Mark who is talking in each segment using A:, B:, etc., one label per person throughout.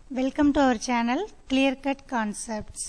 A: welcome to our channel clear cut concepts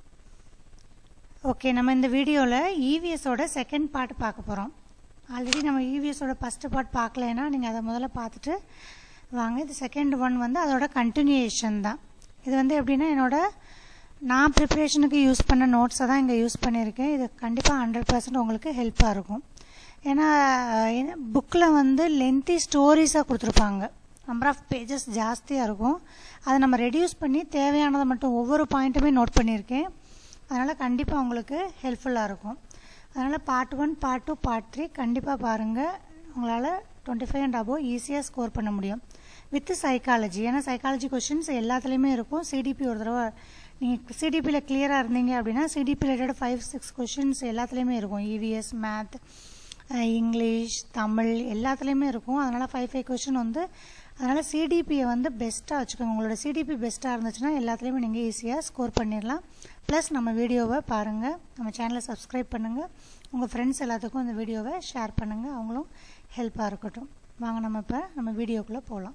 A: okay நம்ம இந்த வீடியோவில் இவிஎஸோட செகண்ட் பார்ட் பார்க்க போகிறோம் ஆல்ரெடி நம்ம இவிஎஸோட ஃபஸ்ட்டு பார்ட் பார்க்கலைன்னா நீங்கள் அதை முதல்ல பார்த்துட்டு வாங்க இது செகண்ட் ஒன் வந்து அதோட கண்டினியூஷன் தான் இது வந்து எப்படின்னா என்னோட நான் ப்ரிப்ரேஷனுக்கு யூஸ் பண்ண நோட்ஸை தான் இங்கே யூஸ் பண்ணியிருக்கேன் இது கண்டிப்பாக ஹண்ட்ரட் பர்சன்ட் உங்களுக்கு ஹெல்ப்பாக இருக்கும் ஏன்னா புக்கில் வந்து லென்த்தி ஸ்டோரிஸாக கொடுத்துருப்பாங்க நம்பர் ஆஃப் பேஜஸ் ஜாஸ்தியாக இருக்கும் அதை நம்ம ரெடியூஸ் பண்ணி தேவையானதை மட்டும் ஒவ்வொரு பாயிண்ட்டுமே நோட் பண்ணியிருக்கேன் அதனால் கண்டிப்பாக உங்களுக்கு ஹெல்ப்ஃபுல்லாக இருக்கும் அதனால் part one part two part three கண்டிப்பாக பாருங்கள் உங்களால் டுவெண்ட்டி ஃபைவ் அண்ட் அபோவ் ஈஸியாக ஸ்கோர் பண்ண முடியும் வித் சைக்காலஜி ஏன்னா சைக்காலஜி கொஷின்ஸ் எல்லாத்துலேயுமே இருக்கும் சிடிபி ஒரு தடவை நீங்கள் சிடிபியில் கிளியராக இருந்தீங்க அப்படின்னா CDP related five six questions எல்லாத்துலேயுமே இருக்கும் இவிஎஸ் மேத் இங்கிலீஷ் தமிழ் எல்லாத்துலேயுமே இருக்கும் அதனால் ஃபைவ் ஃபைவ் கொஷின் வந்து அதனால் சிடிபியை வந்து பெஸ்ட்டாக வச்சுக்கோங்க உங்களோட சிடிபி பெஸ்ட்டாக இருந்துச்சுன்னா எல்லாத்துலேயுமே நீங்கள் ஈஸியாக ஸ்கோர் பண்ணிடலாம் ப்ளஸ் நம்ம வீடியோவை பாருங்கள் நம்ம சேனலை சப்ஸ்கிரைப் பண்ணுங்கள் உங்கள் ஃப்ரெண்ட்ஸ் எல்லாத்துக்கும் இந்த வீடியோவை ஷேர் பண்ணுங்கள் அவங்களும் ஹெல்ப்பாக இருக்கட்டும் வாங்க நம்ம இப்போ நம்ம வீடியோக்குள்ளே போகலாம்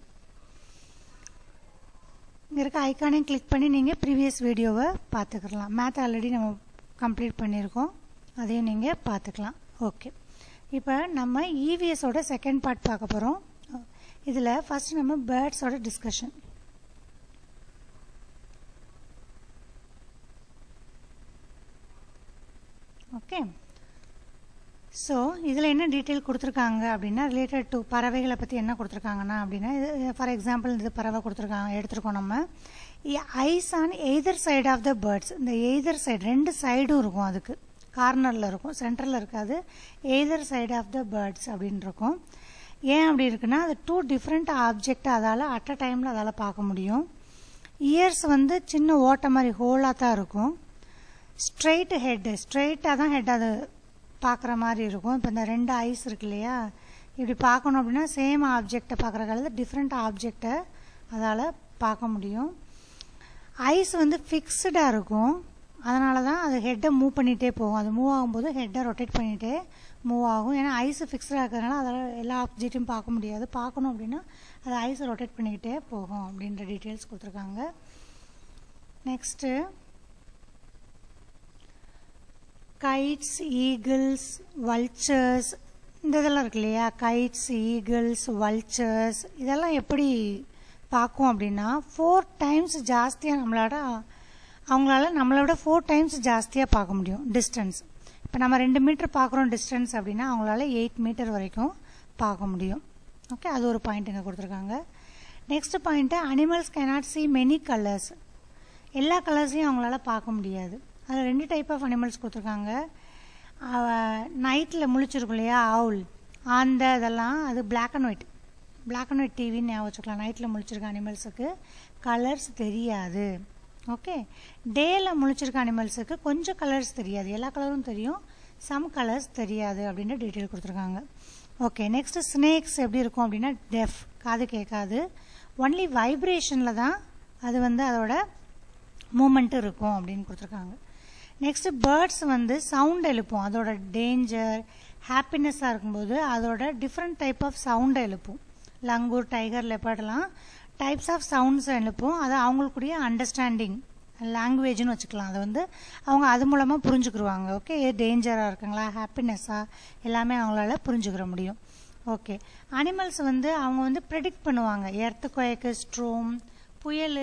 A: இங்கே இருக்க ஐக்கானையும் கிளிக் பண்ணி நீங்கள் ப்ரீவியஸ் வீடியோவை பார்த்துக்கலாம் மேத் ஆல்ரெடி நம்ம கம்ப்ளீட் பண்ணியிருக்கோம் அதையும் நீங்கள் பார்த்துக்கலாம் ஓகே இப்போ நம்ம இவிஎஸோட செகண்ட் பார்ட் பார்க்க போகிறோம் இதில் ஃபர்ஸ்ட் நம்ம பேர்ட்ஸோட டிஸ்கஷன் ஓகே ஸோ இதில் என்ன டீட்டெயில் கொடுத்துருக்காங்க அப்படின்னா ரிலேட்டட் டு பறவைகளை பற்றி என்ன கொடுத்துருக்காங்கன்னா அப்படின்னா இது ஃபார் எக்ஸாம்பிள் இது பறவை கொடுத்துருக்காங்க எடுத்துருக்கோம் நம்ம eyes on either side of the birds இந்த எய்தர் சைடு ரெண்டு சைடும் இருக்கும் அதுக்கு கார்னரில் இருக்கும் சென்டரில் இருக்காது either side of the birds அப்படின்னு இருக்கும் ஏன் அப்படி இருக்குன்னா அது டூ டிஃப்ரெண்ட் ஆப்ஜெக்ட் அதால் அட் அ டைமில் அதால் பார்க்க முடியும் இயர்ஸ் வந்து சின்ன ஓட்டை மாதிரி ஹோலாக தான் இருக்கும் ஸ்ட்ரெயிட் ஹெட்டு ஸ்ட்ரெயிட்டாக தான் ஹெட் அது பார்க்குற மாதிரி இருக்கும் இப்போ இந்த ரெண்டு ஐஸ் இருக்கு இல்லையா இப்படி பார்க்கணும் அப்படின்னா சேம் ஆப்ஜெக்டை பார்க்குற காலத்தில் டிஃப்ரெண்ட் ஆப்ஜெக்டை அதால் பார்க்க முடியும் ஐஸ் வந்து ஃபிக்ஸ்டாக இருக்கும் அதனால தான் அது ஹெட்டை மூவ் பண்ணிகிட்டே போகும் அது மூவ் ஆகும்போது ஹெட்டை ரொட்டேட் பண்ணிகிட்டே மூவ் ஆகும் ஏன்னா ஐஸ் ஃபிக்ஸ்டாக இருக்கிறதுனால அதில் எல்லா ஆப்ஜெக்ட்டையும் பார்க்க முடியாது பார்க்கணும் அப்படின்னா அது ஐஸை ரொட்டேட் பண்ணிக்கிட்டே போகும் அப்படின்ற டீட்டெயில்ஸ் கொடுத்துருக்காங்க நெக்ஸ்ட்டு கைட்ஸ் ஈகிள்ஸ் வல்ச்சர்ஸ் இந்த இதெல்லாம் இருக்கு இல்லையா கைட்ஸ் ஈகிள்ஸ் வல்ச்சர்ஸ் இதெல்லாம் எப்படி பார்க்கும் அப்படின்னா ஃபோர் டைம்ஸ் ஜாஸ்தியாக நம்மளோட அவங்களால நம்மளோட ஃபோர் டைம்ஸ் ஜாஸ்தியாக பார்க்க முடியும் டிஸ்டன்ஸ் இப்போ நம்ம ரெண்டு மீட்டர் பார்க்குறோம் டிஸ்டன்ஸ் அப்படின்னா அவங்களால எயிட் மீட்டர் வரைக்கும் பார்க்க முடியும் ஓகே அது ஒரு பாயிண்ட் இங்கே கொடுத்துருக்காங்க next point animals cannot see many colours எல்லா கலர்ஸையும் அவங்களால பார்க்க முடியாது அதில் ரெண்டு டைப் ஆஃப் அனிமல்ஸ் கொடுத்துருக்காங்க நைட்டில் முழிச்சிருக்கும் இல்லையா ஆவுல் அந்த இதெல்லாம் அது black and white black and white டிவின்னு ஞாபகம் வச்சுக்கலாம் நைட்டில் முழிச்சிருக்க அனிமல்ஸுக்கு கலர்ஸ் தெரியாது ஓகே டேயில் முழிச்சிருக்க அனிமல்ஸுக்கு கொஞ்சம் கலர்ஸ் தெரியாது எல்லா கலரும் தெரியும் சம் கலர்ஸ் தெரியாது அப்படின்ற டீட்டெயில் கொடுத்துருக்காங்க ஓகே நெக்ஸ்ட் ஸ்னேக்ஸ் எப்படி இருக்கும் அப்படின்னா டெஃப் காது கேட்காது ஒன்லி வைப்ரேஷனில் தான் அது வந்து அதோட மூமெண்ட் இருக்கும் அப்படின்னு கொடுத்துருக்காங்க நெக்ஸ்ட் பேர்ட்ஸ் வந்து சவுண்ட் எழுப்பும் அதோட டேஞ்சர் ஹாப்பினஸ்ஸாக இருக்கும்போது அதோட டிஃப்ரெண்ட் டைப் ஆஃப் சவுண்டை எழுப்பும் லங்கூர் டைகர் லெப்பர்டெலாம் டைப்ஸ் ஆஃப் சவுண்ட்ஸ் எழுப்பும் அது அவங்களுக்குரிய அண்டர்ஸ்டாண்டிங் லாங்குவேஜ்னு வச்சுக்கலாம் அதை வந்து அவங்க அது மூலமாக புரிஞ்சுக்கிடுவாங்க ஓகே டேஞ்சராக இருக்குங்களா ஹாப்பினஸ்ஸாக எல்லாமே அவங்களால புரிஞ்சுக்கிற முடியும் ஓகே அனிமல்ஸ் வந்து அவங்க வந்து ப்ரெடிக்ட் பண்ணுவாங்க எர்த்து கொயக்கு ஸ்ட்ரோம் புயல்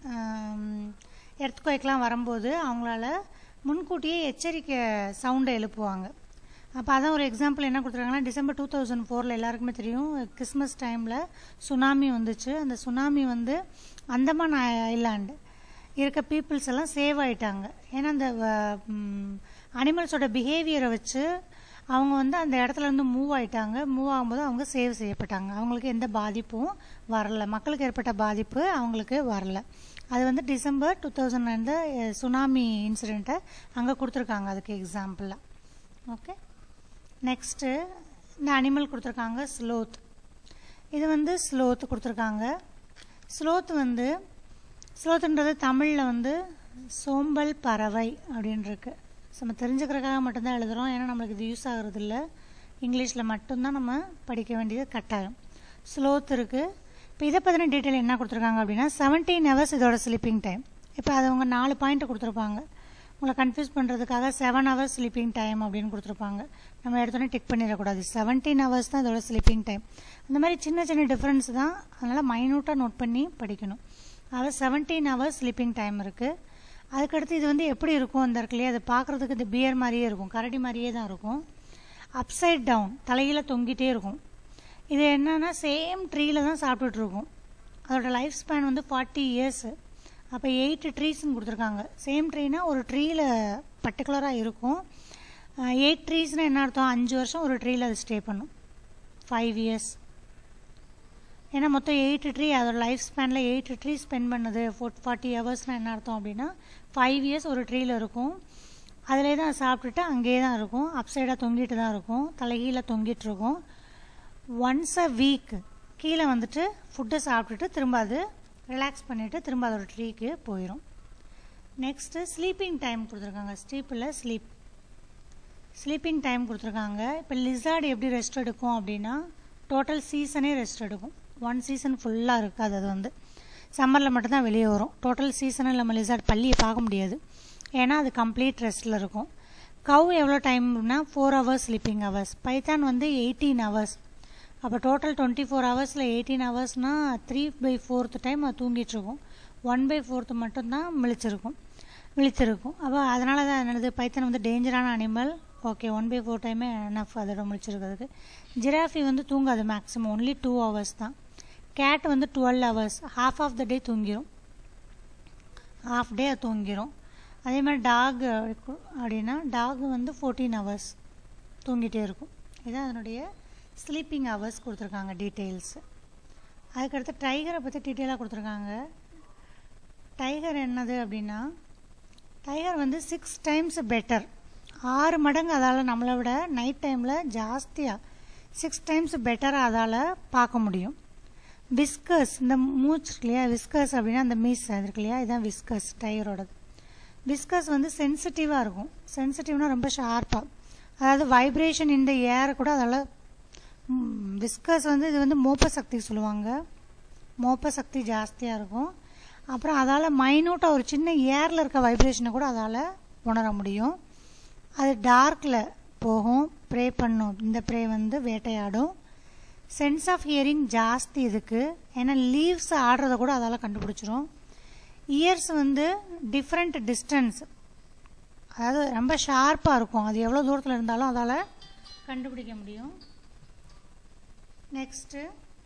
A: எர்த்குவேக்லாம் வரும்போது அவங்களால முன்கூட்டியே எச்சரிக்கை சவுண்டை எழுப்புவாங்க அப்போ அதான் ஒரு எக்ஸாம்பிள் என்ன கொடுத்துருக்காங்கன்னா டிசம்பர் டூ தௌசண்ட் ஃபோரில் எல்லாருக்குமே தெரியும் கிறிஸ்மஸ் டைமில் சுனாமி வந்துச்சு அந்த சுனாமி வந்து அந்தமான் ஐலாண்டு இருக்க பீப்புள்ஸ் எல்லாம் சேவ் ஆகிட்டாங்க ஏன்னா அந்த அனிமல்ஸோட பிஹேவியரை வச்சு அவங்க வந்து அந்த இடத்துல இருந்து மூவ் ஆகிட்டாங்க மூவ் ஆகும்போது அவங்க சேவ் செய்யப்பட்டாங்க அவங்களுக்கு எந்த பாதிப்பும் வரல மக்களுக்கு ஏற்பட்ட பாதிப்பு அவங்களுக்கு வரல அது வந்து டிசம்பர் டூ தௌசண்ட் வந்து சுனாமி இன்சிடெண்ட்டை அங்கே கொடுத்துருக்காங்க அதுக்கு எக்ஸாம்பிளாக ஓகே நெக்ஸ்ட்டு இந்த அனிமல் கொடுத்துருக்காங்க ஸ்லோத் இது வந்து ஸ்லோத் கொடுத்துருக்காங்க ஸ்லோத் வந்து ஸ்லோத்துன்றது தமிழில் வந்து சோம்பல் பறவை அப்படின்ருக்கு நம்ம தெரிஞ்சுக்கிறதுக்காக மட்டும்தான் எழுதுகிறோம் ஏன்னா நம்மளுக்கு இது யூஸ் ஆகிறது இல்லை இங்கிலீஷில் மட்டும்தான் நம்ம படிக்க வேண்டியது கட்டாயம் ஸ்லோத் இருக்குது இப்போ இதை பற்றின டீட்டெயில் என்ன கொடுத்துருக்காங்க அப்படின்னா செவன்டீன் ஹவர்ஸ் இதோட ஸ்லீப்பிங் டைம் இப்போ அது அவங்க நாலு பாயிண்ட் கொடுத்துருப்பாங்க உங்களை கன்ஃபியூஸ் பண்ணுறதுக்காக செவன் ஹவர்ஸ் ஸ்லீப்பிங் டைம் அப்படின்னு கொடுத்துருப்பாங்க நம்ம எடுத்தோன்னே டிக் பண்ணிடக்கூடாது செவன்டீன் ஹவர்ஸ் தான் இதோட ஸ்லீப்பிங் டைம் அந்த மாதிரி சின்ன சின்ன டிஃப்ரென்ஸ் தான் அதனால் மைனூட்டாக நோட் பண்ணி படிக்கணும் அதாவது செவன்டீன் ஹவர்ஸ் ஸ்லீப்பிங் டைம் இருக்குது அதுக்கடுத்து இது வந்து எப்படி இருக்கும் இந்த இருக்குல்லையே அது பார்க்குறதுக்கு இந்த பியர் மாதிரியே இருக்கும் கரடி மாதிரியே தான் இருக்கும் அப்சைட் டவுன் தலையில் தொங்கிட்டே இருக்கும் இது என்னன்னா சேம் ட்ரீல தான் சாப்பிட்டுட்டு இருக்கும் அதோட லைஃப் ஸ்பேன் வந்து ஃபார்ட்டி இயர்ஸு அப்போ எயிட் ட்ரீஸ்னு கொடுத்துருக்காங்க சேம் ட்ரீனா ஒரு ட்ரீயில் பர்டிகுலராக இருக்கும் எயிட் ட்ரீஸ்னால் என்ன அர்த்தம் அஞ்சு வருஷம் ஒரு ட்ரீயில் அது ஸ்டே பண்ணும் ஃபைவ் இயர்ஸ் ஏன்னா மொத்தம் எயிட் ட்ரீ அதோட லைஃப் ஸ்பேனில் எயிட் ட்ரீ ஸ்பெண்ட் பண்ணுது ஃபோர் ஃபார்ட்டி ஹவர்ஸ்னால் என்ன அர்த்தம் அப்படின்னா ஃபைவ் இயர்ஸ் ஒரு ட்ரீயில் இருக்கும் அதிலே தான் சாப்பிட்டுட்டு அங்கேயே தான் இருக்கும் அப்சைடாக தொங்கிட்டு தான் இருக்கும் தலைகீழ தொங்கிட்டு இருக்கும் ஒன்ஸ் அ வீக் கீழே வந்துட்டு ஃபுட்டை சாப்பிட்டுட்டு திரும்ப அது ரிலாக்ஸ் பண்ணிவிட்டு திரும்ப அதோட ட்ரீக்கு போயிடும் நெக்ஸ்ட்டு ஸ்லீப்பிங் டைம் கொடுத்துருக்காங்க ஸ்லீப்பில் ஸ்லீப் ஸ்லீப்பிங் டைம் கொடுத்துருக்காங்க இப்போ லிசார்டு எப்படி ரெஸ்ட் எடுக்கும் அப்படின்னா டோட்டல் சீசனே ரெஸ்ட் எடுக்கும் ஒன் சீசன் ஃபுல்லாக இருக்காது அது வந்து சம்மரில் மட்டும்தான் வெளியே வரும் டோட்டல் சீசனில் நம்ம லிசார்ட் பள்ளியை பார்க்க முடியாது ஏன்னா அது கம்ப்ளீட் ரெஸ்ட்டில் இருக்கும் கவ் எவ்வளோ டைம்னா four hours sleeping hours python வந்து எயிட்டீன் ஹவர்ஸ் அப்போ டோட்டல் டுவெண்ட்டி ஃபோர் ஹவர்ஸில் எயிட்டீன் ஹவர்ஸ்னால் த்ரீ பை ஃபோர்த்து டைம் அது தூங்கிட்டுருக்கும் ஒன் பை ஃபோர்த்து மட்டும்தான் விழிச்சிருக்கும் விழிச்சிருக்கும் அப்போ அதனால தான் என்னது பைத்தன் வந்து டேஞ்சரான animal okay one by four டைமே எனஃப் அதோட முடிச்சிருக்கிறதுக்கு ஜிராஃபி வந்து தூங்காது மேக்ஸிமம் ஒன்லி டூ ஹவர்ஸ் தான் கேட் வந்து twelve hours half of the day தூங்கிடும் ஹாஃப் டே அது தூங்கிடும் அதே மாதிரி டாக் அப்படின்னா டாக் வந்து ஃபோர்டீன் ஹவர்ஸ் தூங்கிட்டே இருக்கும் இதுதான் அதனுடைய ஸ்லீப்பிங் ஹவர்ஸ் கொடுத்துருக்காங்க டீட்டெயில்ஸு அதுக்கடுத்து டைகரை பற்றி டீட்டெயிலாக கொடுத்துருக்காங்க டைகர் என்னது அப்படின்னா டைகர் வந்து சிக்ஸ் டைம்ஸ் பெட்டர் ஆறு மடங்கு அதால் நம்மளை விட நைட் டைமில் ஜாஸ்தியாக சிக்ஸ் டைம்ஸ் பெட்டராக அதால் பார்க்க முடியும் விஸ்கர்ஸ் இந்த மூச்சு இருக்கு இல்லையா விஸ்கர்ஸ் அப்படின்னா அந்த மீஸ் இருக்கு இல்லையா இதுதான் விஸ்கர்ஸ் டைகரோடது விஸ்கர்ஸ் வந்து சென்சிட்டிவாக இருக்கும் சென்சிட்டிவ்னா ரொம்ப ஷார்ப்பாக அதாவது வைப்ரேஷன் இந்த ஏர் கூட அதால் விஸ்கர்ஸ் வந்து இது வந்து மோப்ப சக்தி சொல்லுவாங்க மோப்ப சக்தி ஜாஸ்தியாக இருக்கும் அப்புறம் அதால் மைனூட்டாக ஒரு சின்ன ஏரில் இருக்க வைப்ரேஷனை கூட அதால் உணர முடியும் அது டார்க்கில் போகும் ப்ரே பண்ணும் இந்த ப்ரே வந்து வேட்டையாடும் சென்ஸ் ஆஃப் ஹியரிங் ஜாஸ்தி இதுக்கு ஏன்னா லீவ்ஸ் ஆடுறத கூட அதால் கண்டுபிடிச்சிரும் இயர்ஸ் வந்து டிஃப்ரெண்ட் டிஸ்டன்ஸ் அதாவது ரொம்ப ஷார்ப்பாக இருக்கும் அது எவ்வளோ தூரத்தில் இருந்தாலும் அதால் கண்டுபிடிக்க முடியும் நெக்ஸ்ட்டு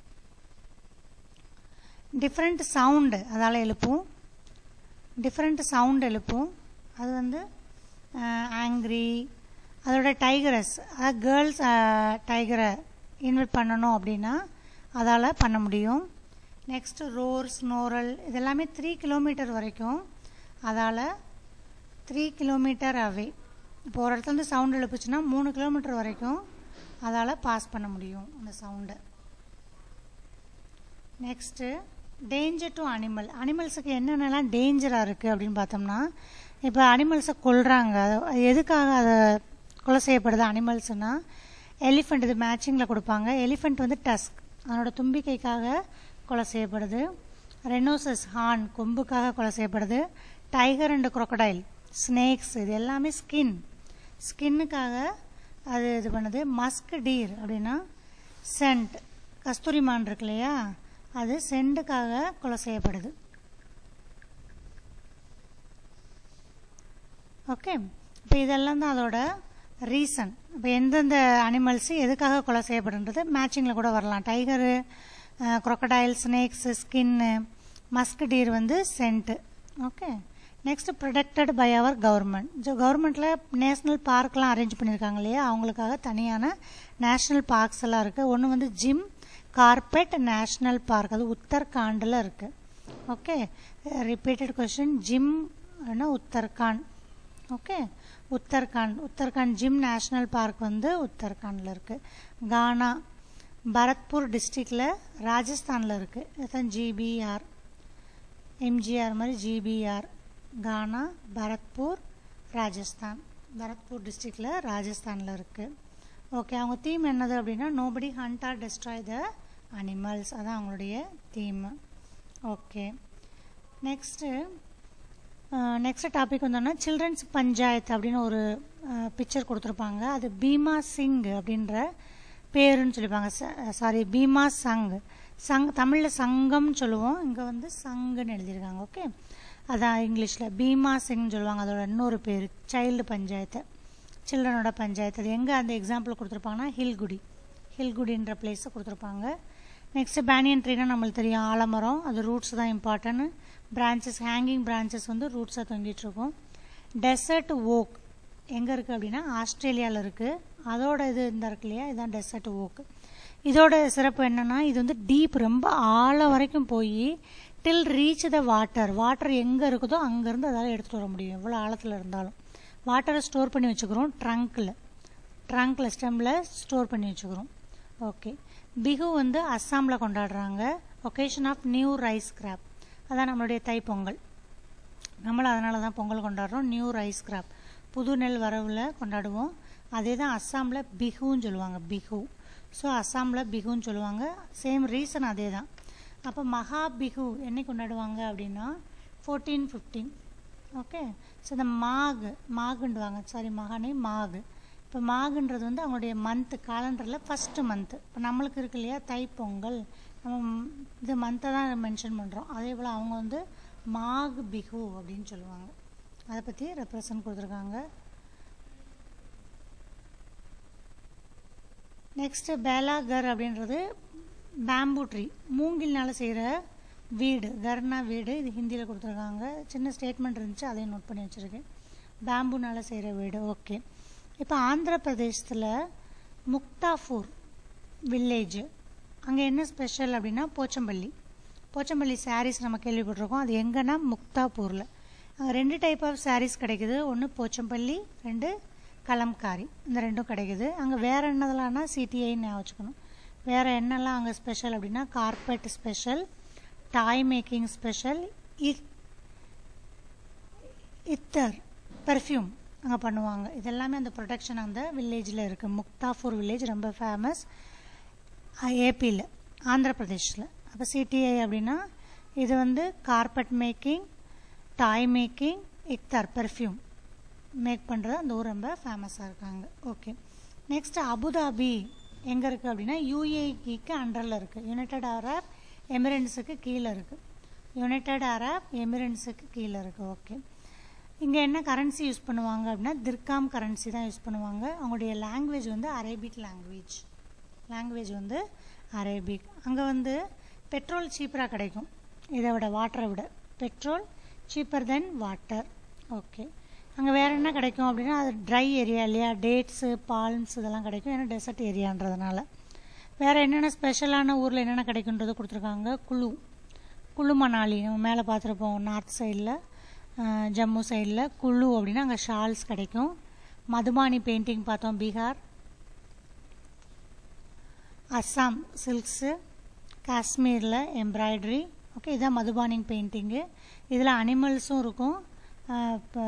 A: டிஃப்ரெண்ட் சவுண்டு அதால் எழுப்பும் டிஃப்ரெண்ட் சவுண்ட் எழுப்பும் அது வந்து ஆங்க்ரி அதோட டைகரஸ் அதாவது கேர்ள்ஸ் டைகரை இன்வைட் பண்ணணும் அப்படின்னா அதால் பண்ண முடியும் நெக்ஸ்ட்டு ரோர் ஸ்னோரல் இதெல்லாமே த்ரீ கிலோமீட்டர் வரைக்கும் அதால் த்ரீ கிலோமீட்டர் அவே இப்போ ஒரு இடத்துல இருந்து சவுண்ட் எழுப்புச்சுன்னா மூணு கிலோமீட்டர் வரைக்கும் அதால் பாஸ் பண்ண முடியும் அந்த சவுண்டை நெக்ஸ்ட்டு டேஞ்சர் டு அனிமல் அனிமல்ஸுக்கு என்னென்னலாம் டேஞ்சராக இருக்குது அப்படின்னு பார்த்தோம்னா இப்போ அனிமல்ஸை கொல்றாங்க அது எதுக்காக அதை கொலை செய்யப்படுது அனிமல்ஸ்னால் எலிஃபண்ட் இது மேட்சிங்கில் கொடுப்பாங்க எலிஃபண்ட் வந்து டஸ்க் அதனோட தும்பிக்கைக்காக கொலை செய்யப்படுது ரெனோசஸ் ஹார்ன் கொம்புக்காக கொலை செய்யப்படுது டைகர் அண்ட் crocodile ஸ்னேக்ஸ் இது எல்லாமே ஸ்கின் ஸ்கின்னுக்காக அது இது பண்ணுது மஸ்க் டீர் அப்படின்னா சென்ட் கஸ்தூரிமான் இருக்கு இல்லையா அது சென்ட்டுக்காக கொலை செய்யப்படுது ஓகே இப்போ இதெல்லாம் தான் அதோட ரீசன் இப்போ எந்தெந்த அனிமல்ஸு எதுக்காக கொலை செய்யப்படுன்றது மேட்சிங்கில் கூட வரலாம் tiger crocodile snakes skin musk deer வந்து scent okay next protected by our government so கவர்மெண்ட்டில் நேஷ்னல் பார்க்லாம் அரேஞ்ச் பண்ணியிருக்காங்க இல்லையா அவங்களுக்காக தனியான நேஷ்னல் பார்க்ஸ் எல்லாம் இருக்குது ஒன்று வந்து ஜிம் கார்பெட் நேஷ்னல் பார்க் அது உத்தரகாண்டில் இருக்குது okay repeated question Jim Uttarakhand okay Uttarakhand Uttarakhand Jim national park வந்து உத்தரகாண்டில் இருக்குது கானா பரத்பூர் டிஸ்ட்ரிக்டில் ராஜஸ்தானில் இருக்குது இதுதான் ஜிபிஆர் எம்ஜிஆர் மாதிரி ஜிபிஆர் கானா பரத்பூர் ராஜஸ்தான் பரத்பூர் டிஸ்ட்ரிக்டில் ராஜஸ்தானில் இருக்குது ஓகே அவங்க தீம் என்னது அப்படின்னா nobody hunt or destroy the animals அதான் அவங்களுடைய theme okay next next topic வந்தோம்னா சில்ட்ரன்ஸ் பஞ்சாயத்து அப்படின்னு ஒரு பிக்சர் கொடுத்துருப்பாங்க அது பீமா சிங் அப்படின்ற பேருன்னு சொல்லிப்பாங்க சாரி பீமா சங் சங் தமிழில் சங்கம்னு சொல்லுவோம் இங்கே வந்து சங்குன்னு எழுதியிருக்காங்க ஓகே அதான் இங்கிலீஷில் பீமா சிங்னு சொல்லுவாங்க அதோட இன்னொரு பேர் சைல்டு பஞ்சாயத்து சில்ட்ரனோட பஞ்சாயத்து அது எங்கே அந்த எக்ஸாம்பிள் கொடுத்துருப்பாங்கன்னா ஹில்குடி ஹில்குடின்ற பிளேஸை கொடுத்துருப்பாங்க நெக்ஸ்ட்டு பேனியன் ட்ரீனா நம்மளுக்கு தெரியும் ஆலமரம் அது ரூட்ஸ் தான் இம்பார்ட்டன்ட் பிரான்ச்சஸ் ஹேங்கிங் பிரான்ச்சஸ் வந்து ரூட்ஸாக தொங்கிட்டுருக்கும் டெசர்ட் ஓக் எங்கே இருக்குது அப்படின்னா ஆஸ்திரேலியாவில் இருக்குது அதோட இது இந்த இருக்கு இல்லையா இதுதான் டெசர்ட் ஓக் இதோட சிறப்பு என்னென்னா இது வந்து டீப் ரொம்ப ஆழம் வரைக்கும் போய் till reach the water water எங்கே இருக்குதோ அங்கேருந்து அதால் எடுத்துகிட்டு வர முடியும் எவ்வளோ ஆழத்தில் இருந்தாலும் வாட்டரை ஸ்டோர் பண்ணி வச்சுக்கிறோம் ட்ரங்க்கில் ட்ரங்க்கில் ஸ்டெம்மில் ஸ்டோர் பண்ணி வச்சுக்கிறோம் ஓகே பிகு வந்து அஸ்ஸாமில் கொண்டாடுறாங்க occasion of new rice crop அதான் நம்மளுடைய தைப்பொங்கல் நம்மளும் அதனால தான் பொங்கல் கொண்டாடுறோம் நியூ ரைஸ் கிராப் புது நெல் வரவில் கொண்டாடுவோம் அதே தான் அஸ்ஸாமில் பிஹுன்னு சொல்லுவாங்க பிஹு ஸோ அஸ்ஸாமில் பிஹுன்னு சொல்லுவாங்க சேம் ரீசன் அதே தான் அப்போ மகா பிஹு என்னைக்கு கொண்டாடுவாங்க அப்படின்னா ஃபோர்டீன் ஃபிஃப்டீன் ஓகே ஸோ இந்த மாகு மாகுண்டுவாங்க சாரி மகானே மாகு இப்போ மாகுன்றது வந்து அவங்களுடைய மந்த்து காலண்டரில் ஃபஸ்ட்டு மந்த்து இப்போ நம்மளுக்கு இருக்கு இல்லையா தைப்பொங்கல் நம்ம இது மந்த்தை தான் மென்ஷன் பண்ணுறோம் அதே போல் அவங்க வந்து மாகு பிஹு அப்படின்னு சொல்லுவாங்க அதை பற்றி ரெப்ரசன்ட் கொடுத்துருக்காங்க நெக்ஸ்ட்டு பேலாகர் அப்படின்றது பேம்பு ட்ரீ மூங்கில்னால் செய்கிற வீடு கர்னா வீடு இது ஹிந்தியில் கொடுத்துருக்காங்க சின்ன ஸ்டேட்மெண்ட் இருந்துச்சு அதையும் நோட் பண்ணி வச்சுருக்கேன் பேம்புனால் செய்கிற வீடு ஓகே இப்போ ஆந்திர பிரதேசத்தில் முக்தாஃபூர் வில்லேஜ் அங்கே என்ன ஸ்பெஷல் அப்படின்னா போச்சம்பள்ளி போச்சம்பள்ளி சாரீஸ் நம்ம கேள்விப்பட்டிருக்கோம் அது எங்கன்னா முக்தாபூரில் அங்கே ரெண்டு டைப் ஆஃப் சாரீஸ் கிடைக்குது ஒன்று போச்சம்பள்ளி ரெண்டு கலம்காரி இந்த ரெண்டும் கிடைக்குது அங்கே வேறு என்னதெல்லாம்னா சிடிஐன்னு ஞாபகம் வச்சுக்கணும் வேறு என்னெல்லாம் அங்கே ஸ்பெஷல் அப்படின்னா carpet special toy making special இத் இத்தர் பெர்ஃப்யூம் அங்கே பண்ணுவாங்க இதெல்லாமே அந்த ப்ரொடக்ஷன் அந்த வில்லேஜில் இருக்குது முக்தாஃபூர் வில்லேஜ் ரொம்ப ஃபேமஸ் ஏபியில் ஆந்திர பிரதேஷில் அப்போ சிடிஐ அப்படின்னா இது வந்து carpet making toy making ittar perfume make பண்ணுறது அந்த ஊர் ரொம்ப ஃபேமஸாக இருக்காங்க ஓகே நெக்ஸ்ட் அபுதாபி எங்கே இருக்குது அப்படின்னா யூஏஇக்கு அண்டரில் இருக்குது யுனைடெட் அரப் எமிரேட்ஸுக்கு கீழே இருக்குது யுனைடெட் அரப் எமிரேட்ஸுக்கு கீழே இருக்குது ஓகே இங்கே என்ன கரன்சி யூஸ் பண்ணுவாங்க அப்படின்னா திர்காம் கரன்சி தான் யூஸ் பண்ணுவாங்க அவங்களுடைய லாங்குவேஜ் வந்து அரேபிக் லாங்குவேஜ் லாங்குவேஜ் வந்து அரேபிக் அங்கே வந்து பெட்ரோல் சீப்பராக கிடைக்கும் இதை விட வாட்டரை விட petrol cheaper then water okay அங்கே வேறு என்ன கிடைக்கும் அப்படின்னா அது ட்ரை ஏரியா இல்லையா டேட்ஸு பால்ம்ஸ் இதெல்லாம் கிடைக்கும் ஏன்னா டெசர்ட் ஏரியான்றதுனால வேறு என்னென்ன ஸ்பெஷலான ஊரில் என்னென்ன கிடைக்குன்றது கொடுத்துருக்காங்க குழு குழு மணாலி நம்ம மேலே பார்த்துருப்போம் நார்த் சைடில் ஜம்மு சைடில் குழு அப்படின்னா அங்கே ஷால்ஸ் கிடைக்கும் மதுபானி பெயிண்டிங் பார்த்தோம் பீகார் அஸ்ஸாம் சில்க்ஸு காஷ்மீரில் எம்ப்ராய்டரி ஓகே இதான் மதுபானிங் பெயிண்டிங்கு இதில் அனிமல்ஸும் இருக்கும் இப்போ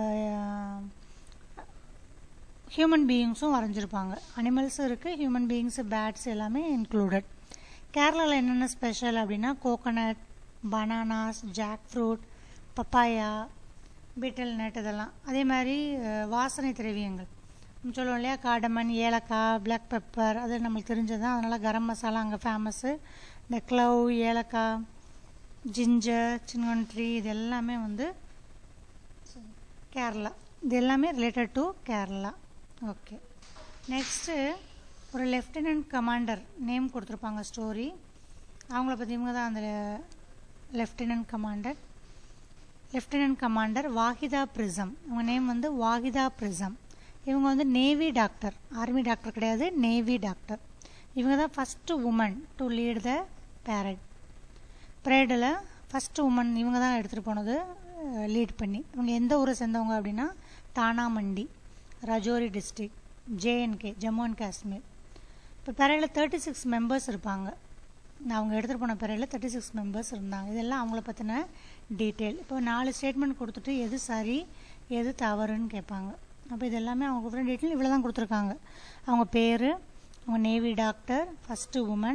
A: ஹியூமன் பீயிங்ஸும் வரைஞ்சிருப்பாங்க அனிமல்ஸும் இருக்குது ஹியூமன் பீயிங்ஸு பேட்ஸ் எல்லாமே இன்க்ளூடட் கேரளாவில் என்னென்ன ஸ்பெஷல் அப்படின்னா coconut bananas jackfruit papaya betel nut இதெல்லாம் அதே மாதிரி வாசனை திரவியங்கள் சொல்லுவோம் இல்லையா காடமன் ஏலக்காய் பிளாக் பெப்பர் அது நம்மளுக்கு தெரிஞ்சது தான் அதனால் கரம் மசாலா அங்கே ஃபேமஸ்ஸு இந்த க்ளவ் ஏலக்காய் ஜிஞ்சர் சின்வன்ட்ரி இது எல்லாமே வந்து கேரளா இது எல்லாமே related to Kerala okay next ஒரு லெஃப்டினன்ட் கமாண்டர் நேம் கொடுத்துருப்பாங்க ஸ்டோரி அவங்கள பற்றி இவங்க தான் அந்த lieutenant commander lieutenant commander Wahida Prism அவங்க நேம் வந்து வாஹிதா பிரிசம் இவங்க வந்து நேவி டாக்டர் ஆர்மி டாக்டர் கிடையாது நேவி டாக்டர் இவங்க தான் first woman to lead the parade ப்ரேடில் ஃபஸ்ட்டு உமன் இவங்க தான் எடுத்துகிட்டு போனது லீட் பண்ணி இவங்க எந்த ஊரை சேர்ந்தவங்க அப்படின்னா Thanamandi Rajouri district J and K Jammu and Kashmir இப்போ பெரையில் தேர்ட்டி சிக்ஸ் மெம்பர்ஸ் இருப்பாங்க அவங்க எடுத்துகிட்டு போன பெரையில் தேர்ட்டி சிக்ஸ் மெம்பர்ஸ் இருந்தாங்க இதெல்லாம் அவங்கள பற்றின டீட்டெயில் இப்போ நாலு ஸ்டேட்மெண்ட் கொடுத்துட்டு எது சரி எது தவறுன்னு கேட்பாங்க அப்போ இது எல்லாமே அவங்க கொடுக்குற டீட்டெயில் இவ்வளோ தான் கொடுத்துருக்காங்க அவங்க பேர் அவங்க நேவி டாக்டர் ஃபஸ்ட்டு உமன்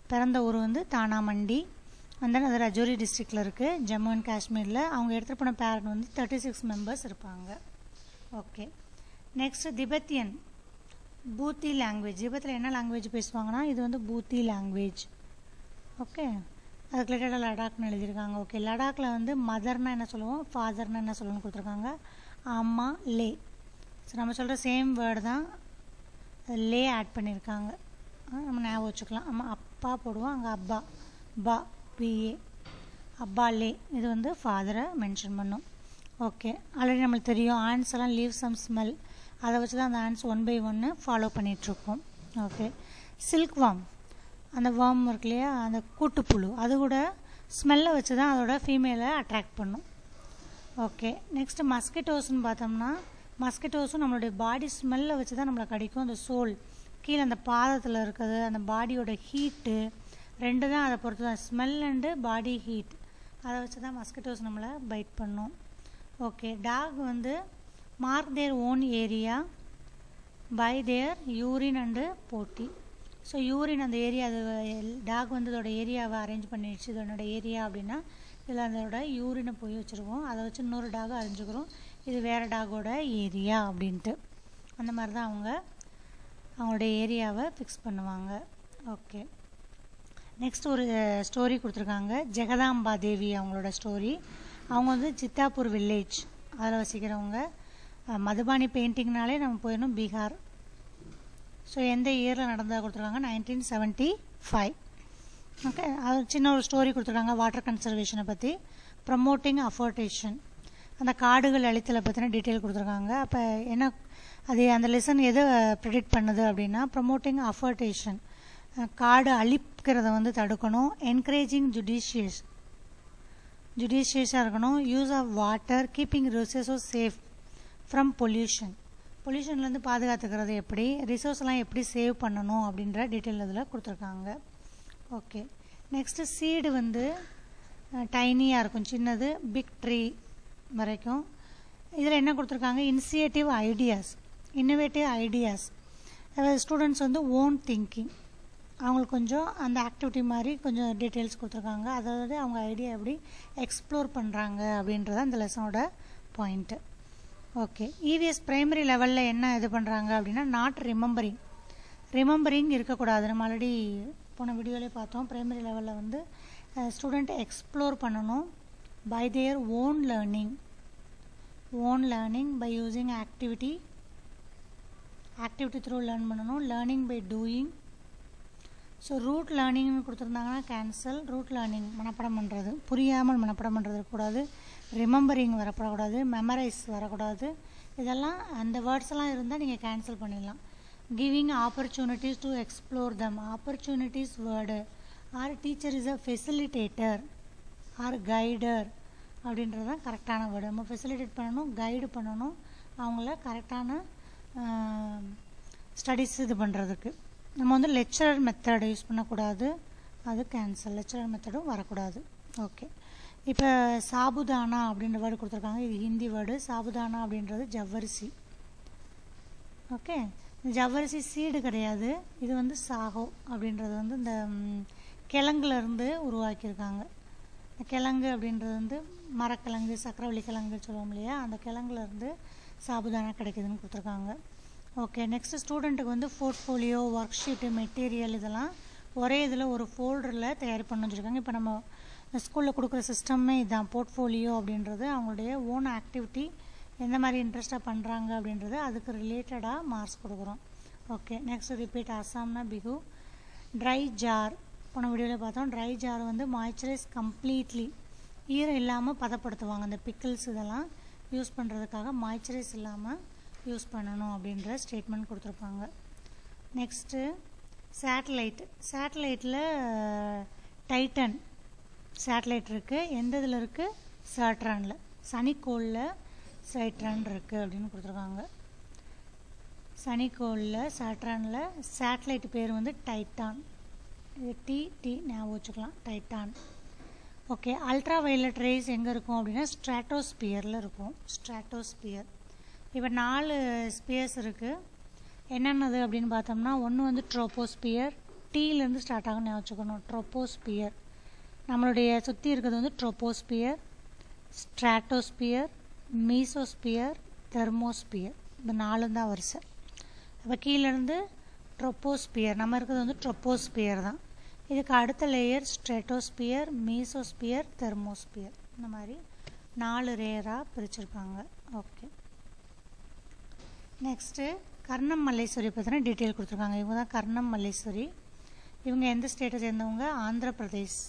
A: பிறந்த ஊர் வந்து தானாமண்டி and then அது ரஜோரி டிஸ்ட்ரிக்டில் இருக்குது ஜம்மு அண்ட் காஷ்மீரில் அவங்க எடுத்துகிட்டு போன பேரண்ட் வந்து தேர்ட்டி சிக்ஸ் மெம்பர்ஸ் இருப்பாங்க okay next Tibetan Bhoti language திபெத்தில் என்ன லாங்குவேஜ் பேசுவாங்கன்னா இது வந்து பூத்தி லாங்குவேஜ் ஓகே அதுக்கு ரிலேட்டடாக லடாக்னு எழுதியிருக்காங்க ஓகே லடாக்கில் வந்து மதர்னா என்ன சொல்லுவோம் ஃபாதர்னா என்ன சொல்லுவோம்னு கொடுத்துருக்காங்க அம்மா லே ஸோ நம்ம சொல்கிற சேம் வேர்டு தான் லே ஆட் பண்ணியிருக்காங்க ஆ, நம்ம ஞாபகம் வச்சுக்கலாம் அம்மா அப்பா போடுவோம் அங்கே அப்பா பா பிஏ அப்பா லே இது வந்து ஃபாதரை மென்ஷன் பண்ணும் ஓகே ஆல்ரெடி நம்மளுக்கு தெரியும் ஆன்ஸ் எல்லாம் லீவ் சம் ஸ்மெல் அதை வச்சு தான் அந்த ஆன்ஸ் ஒன் பை ஒன்று ஃபாலோ பண்ணிகிட்ருக்கோம் ஓகே சில்க் வாம் அந்த வார்ம் இருக்கு இல்லையா அந்த கூட்டுப்புழு அது கூட ஸ்மெல்லை வச்சு தான் அதோட ஃபீமேலை அட்ராக்ட் பண்ணும் ஓகே நெக்ஸ்ட் மஸ்கிட்டோஸ்னு பார்த்தோம்னா மஸ்கிட்டோஸும் நம்மளுடைய பாடி ஸ்மெல்லை வச்சு தான் நம்மளை கடிக்கும் அந்த சோல் கீழே அந்த பாதத்தில் இருக்குது அந்த பாடியோட ஹீட்டு ரெண்டு தான் அதை பொறுத்து தான் ஸ்மெல் அண்டு பாடி ஹீட் அதை வச்சு தான் மஸ்கிட்டோஸ் நம்மளை பைட் பண்ணும் ஓகே டாக் வந்து mark their own area by their urine and potty so urine அந்த ஏரியா அது டாக் வந்து அதோட ஏரியாவை அரேஞ்ச் பண்ணிடுச்சு இதோட ஏரியா அப்படின்னா இதில் அதோட யூரினை போய் வச்சுருவோம் அதை வச்சு இன்னொரு டாகை அறிஞ்சுக்கிறோம் இது வேறு டாகோட ஏரியா அப்படின்ட்டு அந்த மாதிரி தான் அவங்க அவங்களுடைய ஏரியாவை ஃபிக்ஸ் பண்ணுவாங்க ஓகே நெக்ஸ்ட் ஒரு ஸ்டோரி கொடுத்துருக்காங்க ஜெகதாம்பா தேவி அவங்களோட ஸ்டோரி அவங்க வந்து சித்தாப்பூர் வில்லேஜ் அதில் வசிக்கிறவங்க அஹ், மதுபானி பெயிண்டிங்னாலே நம்ம போயிடணும் பீகார் ஸோ எந்த இயரில் நடந்ததாக கொடுத்துருக்காங்க நைன்டீன் செவன்ட்டி ஃபைவ் ஓகே அது சின்ன ஒரு ஸ்டோரி கொடுத்துருக்காங்க வாட்டர் கன்சர்வேஷனை பற்றி ப்ரமோட்டிங் அஃபோர்டேஷன் அந்த காடுகள் அழித்தலை பற்றின டீட்டெயில் கொடுத்துருக்காங்க அப்போ என்ன அது அந்த லெசன் எதை ப்ரெடிக்ட் பண்ணுது அப்படின்னா ப்ரமோட்டிங் அஃபோர்டேஷன் காடு அழிக்கிறத வந்து தடுக்கணும் என்கரேஜிங் ஜுடிஷியஸ் ஜுடிஷியஸாக இருக்கணும் use of water keeping resources safe from pollution பொல்யூஷன்லேருந்து பாதுகாத்துக்கிறது எப்படி ரிசோர்ஸ்லாம் எப்படி சேவ் பண்ணணும் அப்படின்ற டீட்டெயில் இதில் கொடுத்துருக்காங்க ஓகே நெக்ஸ்ட்டு சீடு வந்து டைனியாக இருக்கும் சின்னது பிக் ட்ரீ வரைக்கும் இதில் என்ன கொடுத்துருக்காங்க initiative ideas innovative ideas students வந்து ஓன் திங்கிங் அவங்களுக்கு கொஞ்சம் அந்த ஆக்டிவிட்டி மாதிரி கொஞ்சம் டீட்டெயில்ஸ் கொடுத்துருக்காங்க அதாவது அவங்க ஐடியா எப்படி எக்ஸ்ப்ளோர் பண்ணுறாங்க அப்படின்றது அந்த லெசனோட பாயிண்ட்டு ஓகே இவிஎஸ் பிரைமரி லெவலில் என்ன இது பண்ணுறாங்க அப்படின்னா நாட் ரிமெம்பரிங் ரிமெம்பரிங் இருக்கக்கூடாது நம்ம ஆல்ரெடி போன வீடியோலே பார்த்தோம் பிரைமரி லெவலில் வந்து ஸ்டூடெண்ட் எக்ஸ்ப்ளோர் பண்ணணும் by their own learning own learning by using activity activity through learn பண்ணணும் learning by doing so rote லேர்னிங்னு கொடுத்துருந்தாங்கன்னா கேன்சல் ரூட் லேர்னிங் மனப்பாடம் பண்ணுறது புரியாமல் மனப்பாடம் பண்ணுறது கூடாது ரிமெம்பரிங் வரப்படக்கூடாது மெமரைஸ் வரக்கூடாது இதெல்லாம் அந்த வேர்ட்ஸ் எல்லாம் இருந்தால் நீங்கள் கேன்சல் பண்ணிடலாம் giving opportunities to explore them opportunities word our teacher is a facilitator or guider அப்படின்றது தான் கரெக்டான வேர்டு நம்ம ஃபெசிலிட்டேட் பண்ணணும் கைடு பண்ணணும் அவங்கள கரெக்டான ஸ்டடீஸ் இது பண்ணுறதுக்கு நம்ம வந்து லெக்சரர் மெத்தட் யூஸ் பண்ணக்கூடாது அது கேன்சல் லெக்சரர் மெத்தடும் வரக்கூடாது ஓகே இப்போ சாபுதானா அப்படின்ற வேர்டு கொடுத்துருக்காங்க இது ஹிந்தி வேர்டு சாபுதானா அப்படின்றது ஜவ்வரிசி ஓகே இந்த ஜவ்வரிசி சீடு கிடையாது இது வந்து சாகோ அப்படின்றது வந்து இந்த ம், கிழங்குல இருந்து உருவாக்கியிருக்காங்க இந்த கிழங்கு அப்படின்றது வந்து மரக்கிழங்கு சக்கரவள்ளி கிழங்கு சொல்லுவோம் இல்லையா அந்த கிழங்குல இருந்து சாபுதானா கிடைக்குதுன்னு கொடுத்துருக்காங்க ஓகே நெக்ஸ்ட் ஸ்டூடெண்ட்டுக்கு வந்து போர்ட்ஃபோலியோ ஒர்க் ஷீட்டு மெட்டீரியல் இதெல்லாம் ஒரே இதில் ஒரு ஃபோல்டரில் தயார் பண்ணி வச்சுருக்காங்க இப்போ நம்ம ஸ்கூலில் கொடுக்குற சிஸ்டமே இதுதான் போர்ட்ஃபோலியோ அப்படின்றது அவங்களுடைய ஓன் ஆக்டிவிட்டி எந்த மாதிரி இன்ட்ரெஸ்ட்டாக பண்ணுறாங்க அப்படின்றது அதுக்கு ரிலேட்டடாக மார்க்ஸ் கொடுக்குறோம் ஓகே நெக்ஸ்ட் ரிப்பீட் அசாம்னா பிகு ட்ரை ஜார் போன வீடியோவில் பார்த்தோம் ட்ரை ஜார் வந்து மாய்ச்சரைஸ் கம்ப்ளீட்லி ஈரம் இல்லாமல் பதப்படுத்துவாங்க அந்த பிக்கிள்ஸ் இதெல்லாம் யூஸ் பண்ணுறதுக்காக மாய்ச்சரைஸ் இல்லாமல் யூஸ் பண்ணணும் அப்படின்ற ஸ்டேட்மெண்ட் கொடுத்துருப்பாங்க நெக்ஸ்ட்டு சேட்டலைட் சேட்டலைட்டில் டைட்டன் சேட்டலைட் இருக்குது எந்த இதில் இருக்குது சாட்ரானில் சனிக்கோளில் சைட்ரான் இருக்குது அப்படின்னு கொடுத்துருக்காங்க சனிக்கோளில் சாட்ரானில் சேட்டலைட் பேர் வந்து டைட்டான் இது டி டி ஞாபகம் வச்சுக்கலாம் Titan okay ultraviolet rays எங்கே இருக்கும் அப்படின்னா ஸ்ட்ராட்டோஸ்பியரில் இருக்கும் ஸ்ட்ராட்டோஸ்பியர் இப்போ நாலு ஸ்பியர்ஸ் இருக்குது என்னென்னது அப்படின்னு பார்த்தோம்னா ஒன்று வந்து ட்ரோப்போஸ்பியர் டீலேருந்து ஸ்டார்ட் ஆகும் ஞாபகம் வச்சுக்கணும் ட்ரோப்போஸ்பியர் நம்மளுடைய சுற்றி இருக்கிறது வந்து ட்ரோப்போஸ்பியர் ஸ்ட்ராட்டோஸ்பியர் மீசோஸ்பியர் தெர்மோஸ்பியர் இந்த நாலு தான் வரிசை அப்போ கீழேருந்து ட்ரோப்போஸ்பியர் நம்ம இருக்கிறது வந்து ட்ரோப்போஸ்பியர் தான் இதுக்கு அடுத்த லேயர் ஸ்ட்ரெட்டோஸ்பியர் மீசோஸ்பியர் தெர்மோஸ்பியர் இந்த மாதிரி நாலு லேயராக பிரிச்சிருப்பாங்க ஓகே நெக்ஸ்ட்டு கர்ணம் மல்லேஸ்வரி பற்றின டீட்டெயில் கொடுத்துருக்காங்க இவங்க தான் கர்ணம் மல்லேஸ்வரி இவங்க எந்த ஸ்டேட்டை சேர்ந்தவங்க ஆந்திர பிரதேஷ்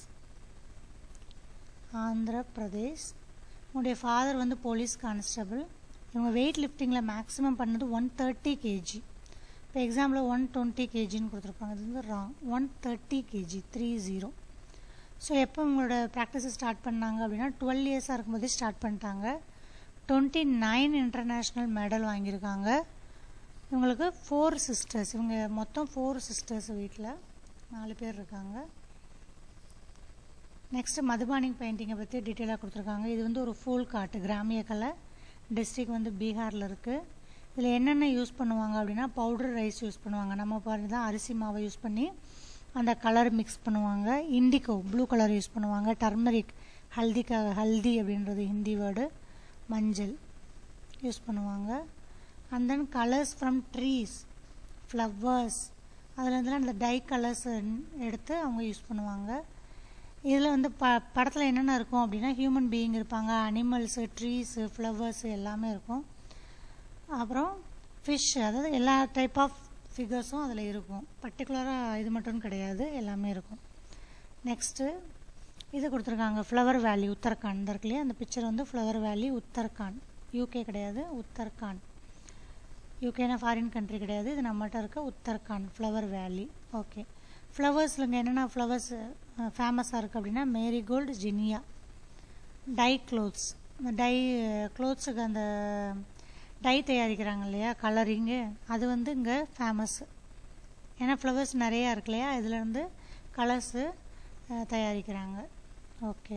A: ஆந்திர பிரதேஷ் உங்களுடைய ஃபாதர் வந்து போலீஸ் கான்ஸ்டபிள் இவங்க வெயிட் லிஃப்டிங்கில் மேக்ஸிமம் பண்ணது ஒன் தேர்ட்டி கேஜி இப்போ எக்ஸாம்பிள் ஒன் டுவெண்ட்டி கேஜின்னு கொடுத்துருப்பாங்க இது வந்து wrong one thirty KG three zero so எப்போ உங்களோட ப்ராக்டிஸை ஸ்டார்ட் பண்ணாங்க அப்படின்னா டுவெல் இயர்ஸாக இருக்கும்போதே ஸ்டார்ட் பண்ணிட்டாங்க டுவெண்ட்டி நைன் இன்டர்நேஷ்னல் மெடல் வாங்கியிருக்காங்க இவங்களுக்கு ஃபோர் சிஸ்டர்ஸ் இவங்க மொத்தம் ஃபோர் சிஸ்டர்ஸ் வீட்டில் நாலு பேர் இருக்காங்க நெக்ஸ்ட்டு மதுபானிங் பெயிண்டிங்கை பற்றி டீட்டெயிலாக கொடுத்துருக்காங்க இது வந்து ஒரு ஃபூல் காட்டு கிராமிய கலை டிஸ்ட்ரிக் வந்து பீகாரில் இருக்குது இதில் என்னென்ன யூஸ் பண்ணுவாங்க அப்படின்னா பவுடர் ரைஸ் யூஸ் பண்ணுவாங்க நம்ம பாருங்க தான் அரிசி மாவை யூஸ் பண்ணி அந்த கலர் மிக்ஸ் பண்ணுவாங்க இண்டிகோ ப்ளூ கலர் யூஸ் பண்ணுவாங்க டர்மரிக் ஹல்திக்காக ஹல்தி அப்படின்றது ஹிந்தி வேர்டு மஞ்சள் யூஸ் பண்ணுவாங்க and then colours from trees flowers அதில் இருந்தெல்லாம் அந்த டை கலர்ஸ் எடுத்து அவங்க யூஸ் பண்ணுவாங்க இதில் வந்து ப படத்தில் என்னென்ன இருக்கும் அப்படின்னா ஹியூமன் பீயிங் இருப்பாங்க அனிமல்ஸு ட்ரீஸு ஃப்ளவர்ஸு எல்லாமே இருக்கும் அப்புறம் ஃபிஷ் அதாவது எல்லா டைப் ஆஃப் ஃபிகர்ஸும் அதில் இருக்கும் பர்டிகுலராக இது மட்டும் கிடையாது எல்லாமே இருக்கும் நெக்ஸ்ட்டு இது கொடுத்துருக்காங்க ஃப்ளவர் வேலி உத்தரகாண்ட் இருக்கு இல்லையா அந்த பிக்சர் வந்து ஃப்ளவர் வேலி உத்தரகாண்ட் யூகே கிடையாது உத்தரகாண்ட் யூகேனா ஃபாரின் கண்ட்ரி கிடையாது இது நம்மகிட்ட இருக்க உத்தரகாண்ட் ஃப்ளவர் வேலி ஓகே ஃப்ளவர்ஸில் இங்கே என்னென்ன ஃப்ளவர்ஸ் ஃபேமஸாக இருக்குது அப்படின்னா மேரிகோல்டு ஜினியா டை க்ளோத்ஸ் அந்த டை க்ளோத்ஸுக்கு அந்த டை தயாரிக்கிறாங்க இல்லையா கலரிங்கு அது வந்து இங்கே ஃபேமஸ்ஸு ஏன்னா ஃப்ளவர்ஸ் நிறையா இருக்கு இல்லையா இதுலேருந்து கலர்ஸு தயாரிக்கிறாங்க ஓகே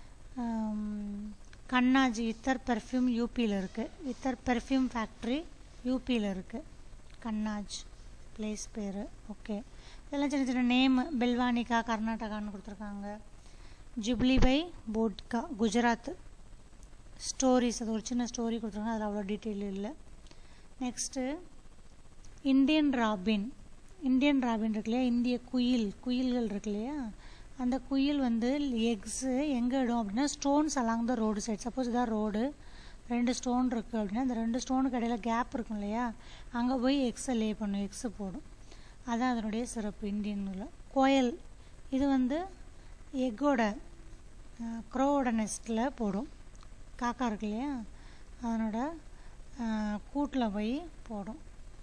A: கண்ணாஜி இத்தர் பெர்ஃப்யூம் யூபியில் இருக்குது இத்தர் பெர்ஃப்யூம் ஃபேக்ட்ரி யூபியில் இருக்குது கண்ணாஜ் பிளேஸ் பேர் ஓகே இதெல்லாம் சின்ன சின்ன நேம் பெல்வானிகா கர்நாடகான்னு கொடுத்துருக்காங்க ஜுப்ளிபை போட்கா குஜராத் ஸ்டோரிஸ் அது ஒரு சின்ன ஸ்டோரி கொடுத்துருக்காங்க அதில் அவ்வளோ டீட்டெயில் இல்லை next Indian robin Indian robin இருக்கு இல்லையா இந்திய குயில் குயில்கள் இருக்கு இல்லையா அந்த குயில் வந்து எக்ஸு எங்கே இடும் அப்படின்னா stones along the road side suppose இதான் ரோடு ரெண்டு ஸ்டோன் இருக்குது அப்படின்னா அந்த ரெண்டு ஸ்டோனுக்கு இடையில கேப் இருக்கும் இல்லையா அங்கே போய் எக்ஸை லே பண்ணும் எக்ஸு போடும் அதான் அதனுடைய சிறப்பு இந்தியனில் கோயல் இது வந்து எக்கோட க்ரோவோட நெஸ்ட்டில் போடும் காக்கா இருக்கு இல்லையா அதனோட கூட்டில் போய் போடும்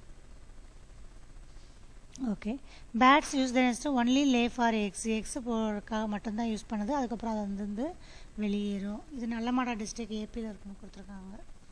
A: okay bats use the nest only lay for eggs eggs போடுறதுக்காக மட்டும்தான் யூஸ் பண்ணுது அதுக்கப்புறம் அது வந்து வெளியேறும் இது நல்லமாடா டிஸ்ட்ரிக் ஏபியில் இருக்குன்னு கொடுத்துருக்காங்க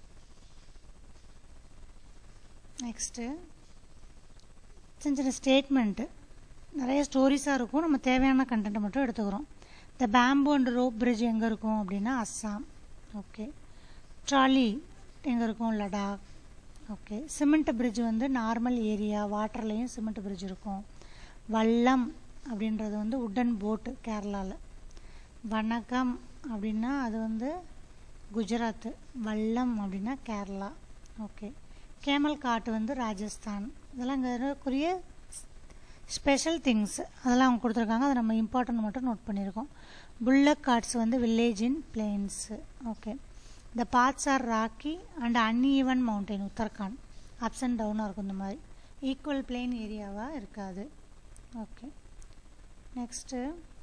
A: நெக்ஸ்ட்டு சின்ன சின்ன ஸ்டேட்மெண்ட்டு நிறைய ஸ்டோரிஸாக இருக்கும் நம்ம தேவையான கண்டென்ட்டை மட்டும் எடுத்துக்கிறோம் the bamboo and rope bridge எங்கே இருக்கும் அப்படின்னா அஸ்ஸாம் ஓகே ட்ராலி எங்கே இருக்கும் லடாக் ஓகே சிமெண்ட் பிரிட்ஜ் வந்து நார்மல் ஏரியா வாட்டர்லேயும் சிமெண்ட் பிரிட்ஜ் இருக்கும் வல்லம் அப்படின்றது வந்து உட்டன் போட்டு கேரளாவில் வணக்கம் அப்படின்னா அது வந்து குஜராத்து வல்லம் அப்படின்னா கேரளா ஓகே கேமல் காட்டு வந்து ராஜஸ்தான் இதெல்லாம் இங்கே இருக்கக்கூடிய ஸ்பெஷல் திங்ஸ் அதெல்லாம் அவங்க கொடுத்துருக்காங்க அதை நம்ம இம்பார்ட்டன்ட் மட்டும் நோட் பண்ணியிருக்கோம் புல்லக் கார்ட்ஸ் வந்து village in plains okay the parts are rocky and uneven mountain Uttarakhand ups and டவுனாக இருக்கும் இந்த மாதிரி ஈக்குவல் பிளெயின் ஏரியாவாக இருக்காது ஓகே நெக்ஸ்ட்டு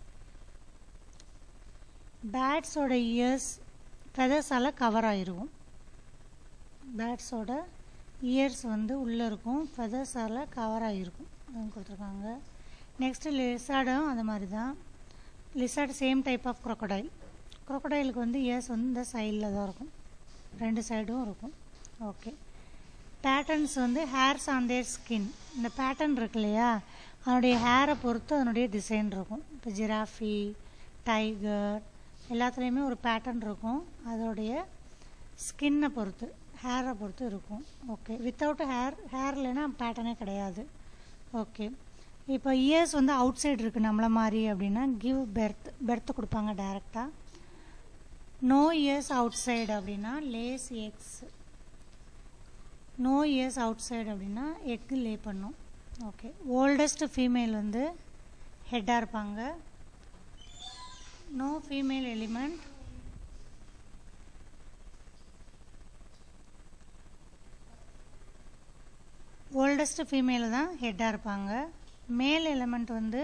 A: பேட்ஸோட இயர்ஸ் ஃபெதர்ஸால் கவர் ஆகிருக்கும் பேட்ஸோட இயர்ஸ் வந்து உள்ளே இருக்கும் ஃபெதர்ஸால் கவர் ஆகிருக்கும் அதுவும் கொடுத்துருக்காங்க நெக்ஸ்ட்டு லிசார்டும் அந்த மாதிரி தான் lizard same type of crocodile க்ரொக்கடைலுக்கு வந்து இயர்ஸ் வந்து இந்த சைடில் தான் இருக்கும் ரெண்டு சைடும் இருக்கும் ஓகே பேட்டர்ன்ஸ் வந்து ஹேர்ஸ் ஆன் தேர் ஸ்கின் இந்த பேட்டர்ன் இருக்கு இல்லையா அதனுடைய ஹேரை பொறுத்து அதனுடைய டிசைன் இருக்கும் இப்போ ஜிராஃபி டைகர் எல்லாத்துலேயுமே ஒரு பேட்டர்ன் இருக்கும் அதோடைய ஸ்கின்னை பொறுத்து ஹேரை பொறுத்து இருக்கும் ஓகே வித்தவுட் ஹேர் ஹேர் இல்லைன்னா பேட்டர்னே கிடையாது ஓகே இப்போ இயர்ஸ் வந்து அவுட் சைடு இருக்குது நம்மள மாதிரி அப்படின்னா கிவ் பெர்த் பெர்த் கொடுப்பாங்க டைரெக்டாக நோ இயர்ஸ் அவுட் சைடு அப்படின்னா lays eggs no ears outside அப்படின்னா எக்கு லே பண்ணும் ஓகே ஓல்டஸ்ட் ஃபீமேல் வந்து ஹெட்டாக இருப்பாங்க no female element oldest female தான் ஹெட்டாக இருப்பாங்க மேல் எலமெண்ட் வந்து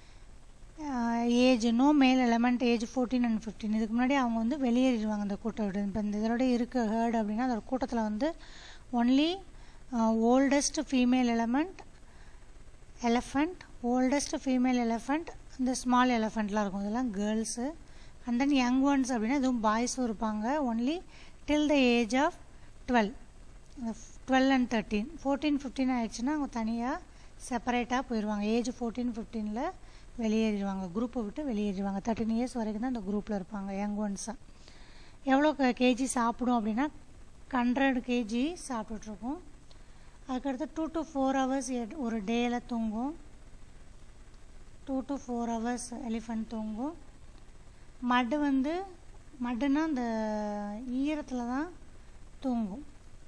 A: age no male element age fourteen and fifteen இதுக்கு முன்னாடி அவங்க வந்து வெளியேறிடுவாங்க இந்த கூட்டம் விட்டு இப்போ இந்த இதோட இருக்க ஹேர்ட் அப்படின்னா அதோட கூட்டத்தில் வந்து only oldest female element elephant oldest female elephant இந்த ஸ்மால் எலஃபண்ட்லாம் இருக்கும் இதெல்லாம் girls and then young ones அப்படின்னா இதுவும் பாய்ஸும் இருப்பாங்க only till the age of twelve twelve and thirteen fourteen fifteen ஆயிடுச்சுன்னா அவங்க தனியாக செப்பரேட்டாக போயிடுவாங்க ஏஜ் ஃபோர்டீன் ஃபிஃப்டீனில் வெளியேறிடுவாங்க குரூப்பை விட்டு வெளியேறிடுவாங்க தேர்ட்டின் இயர்ஸ் வரைக்கும் தான் இந்த குரூப்பில் இருப்பாங்க யங் ஒன்ஸாக எவ்வளோ கேஜி சாப்பிடும் அப்படின்னா ஹண்ட்ரட் கேஜி சாப்பிட்டுட்ருக்கோம் அதுக்கடுத்து டூ டு ஃபோர் ஹவர்ஸ் ஒரு டேயில் தூங்கும் two to four hours elephant தூங்கும் மடு வந்து மடுனா அந்த ஈரத்தில் தான் தூங்கும்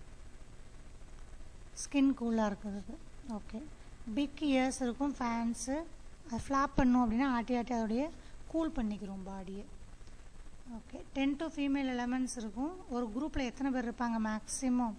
A: ஸ்கின் கூலாக இருக்கிறது ஓகே பிக் இயர்ஸ் இருக்கும் ஃபேன்ஸு அது ஃப்ளாப் பண்ணும் அப்படின்னா ஆட்டி ஆட்டி அதோடைய கூல் பண்ணிக்கிறோம் பாடியை okay ten to female elements இருக்கும் ஒரு குரூப்பில் எத்தனை பேர் இருப்பாங்க maximum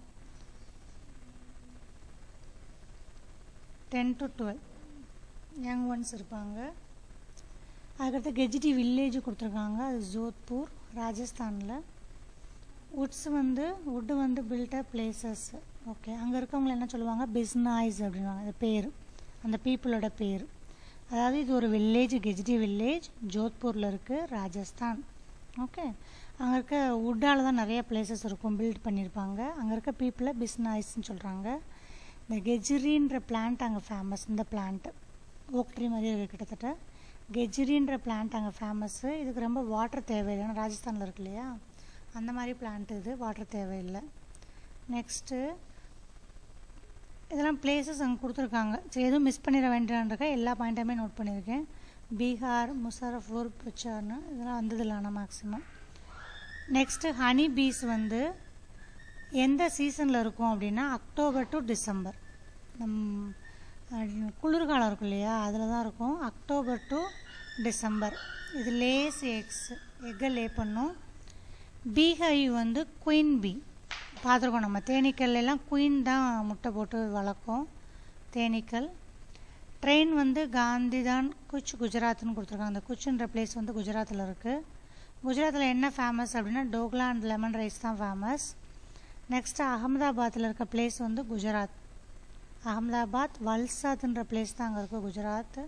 A: ten to twelve young ones இருப்பாங்க அதுக்கடுத்து கெஜிடி வில்லேஜ் கொடுத்துருக்காங்க அது ஜோத்பூர் ராஜஸ்தானில் உட்ஸ் வந்து உட்டு வந்து பில்டப் பிளேசஸ் ஓகே அங்கே இருக்கவங்க என்ன சொல்லுவாங்க பிஸ்னாய்ஸ் அப்படின்வாங்க அது பேர் அந்த பீப்புளோட பேர் அதாவது இது ஒரு வில்லேஜ் கெஜிடி வில்லேஜ் ஜோத்பூரில் இருக்குது ராஜஸ்தான் ஓகே அங்கே இருக்க உட்டால் தான் நிறைய பிளேசஸ் இருக்கும் பில்ட் பண்ணியிருப்பாங்க அங்கே இருக்க பீப்புளை பிஸ்னாய்ஸ்ன்னு சொல்கிறாங்க இந்த கெஜிரின்ற பிளான்ட் அங்கே ஃபேமஸ் இந்த பிளான்ட்டு ஓக் ட்ரீ மாதிரி இருக்குது கிட்டத்தட்ட கெஜிரின்ற பிளான்ட் அங்கே ஃபேமஸ்ஸு இதுக்கு ரொம்ப வாட்டர் தேவையில்லை ஏன்னா ராஜஸ்தானில் இருக்கு இல்லையா அந்த மாதிரி பிளான்ட் இது வாட்டர் தேவையில்லை நெக்ஸ்ட்டு இதெல்லாம் பிளேசஸ் அங்கே கொடுத்துருக்காங்க சரி எதுவும் மிஸ் பண்ணிட வேண்டியன்றக்க எல்லா பாயிண்ட்டுமே நோட் பண்ணியிருக்கேன் பீகார் முசரஃபூர் புச்சார்னு இதெல்லாம் வந்ததில்ல ஆனால் மேக்ஸிமம் நெக்ஸ்ட்டு ஹனி பீஸ் வந்து எந்த சீசனில் இருக்கும் அப்படின்னா அக்டோபர் டு டிசம்பர் நம் குளிர்காலம் இருக்கும் இல்லையா அதில் தான் இருக்கும் அக்டோபர் டு டிசம்பர் இது லேஸ் எக்ஸ் எக்கை லே பண்ணும் பீஹை வந்து குயின் பீ பார்த்துருக்கோம் நம்ம தேனீக்கல் எல்லாம் குயின் தான் முட்டை போட்டு வளர்க்கும் தேனீக்கள் ட்ரெயின் வந்து காந்தி தான் குச் குஜராத்னு கொடுத்துருக்காங்க அந்த குச்சுன்ற பிளேஸ் வந்து குஜராத்தில் இருக்குது குஜராத்தில் என்ன ஃபேமஸ் அப்படின்னா டோக்லா அண்ட் லெமன் ரைஸ் தான் ஃபேமஸ் நெக்ஸ்ட்டு அகமதாபாத்தில் இருக்க பிளேஸ் வந்து குஜராத் அகமதாபாத் வல்சாத்ன்ற பிளேஸ் தான் அங்கே இருக்குது குஜராத்